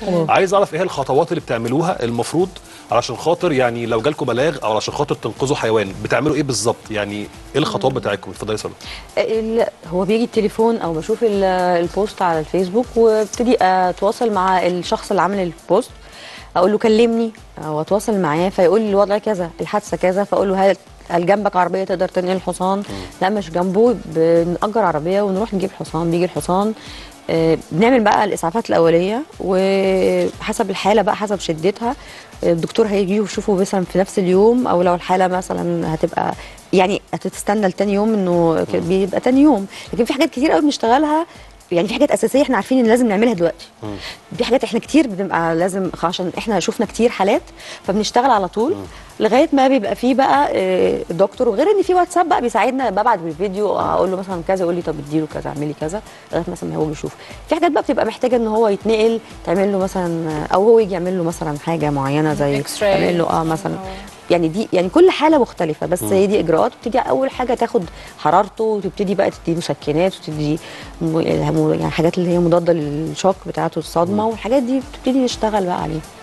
عايز اعرف ايه هي الخطوات اللي بتعملوها المفروض علشان خاطر يعني لو جالكم بلاغ او علشان خاطر تنقذوا حيوان بتعملوا ايه بالظبط يعني ايه الخطوات بتاعتكم اتفضلي يا سلمى ال- هو بيجي التليفون او بشوف ال- البوست على الفيسبوك وابتدي اتواصل مع الشخص اللي عامل البوست اقول له كلمني او اتواصل معاه فيقول لي الوضع كذا الحادثه كذا فاقول له هل هل جنبك عربيه تقدر تنقل الحصان لا مش جنبه بنأجر عربيه ونروح نجيب حصان بيجي الحصان آه، بنعمل بقى الاسعافات الاوليه وحسب الحاله بقى حسب شدتها الدكتور هيجي يشوفه مثلا في نفس اليوم او لو الحاله مثلا هتبقى يعني هتستنى لتاني يوم انه ك- بيبقى تاني يوم لكن في حاجات كتير قوي بنشتغلها يعني في حاجات اساسيه احنا عارفين ان لازم نعملها دلوقتي في حاجات احنا كتير بنبقى لازم عشان احنا شفنا كتير حالات فبنشتغل على طول لغايه ما بيبقى فيه بقى آه، دكتور وغير ان في واتساب بقى بيساعدنا ببعت بالفيديو اقول له مثلا كذا يقول لي طب اديله كذا اعملي كذا لغايه مثلا ما هو بيشوف في حاجات بقى بتبقى محتاجه ان هو يتنقل تعمل له مثلا او هو يجي يعمل له مثلا حاجه معينه زي X-ray. يعمل له اه مثلا يعني دي يعني كل حاله مختلفه بس هي دي اجراءات بتبتدي اول حاجه تاخد حرارته وتبتدي بقى تدي مسكنات وتدي م- يعني حاجات اللي هي مضاده للشوك بتاعته الصدمه والحاجات دي بتبتدي نشتغل بقى عليه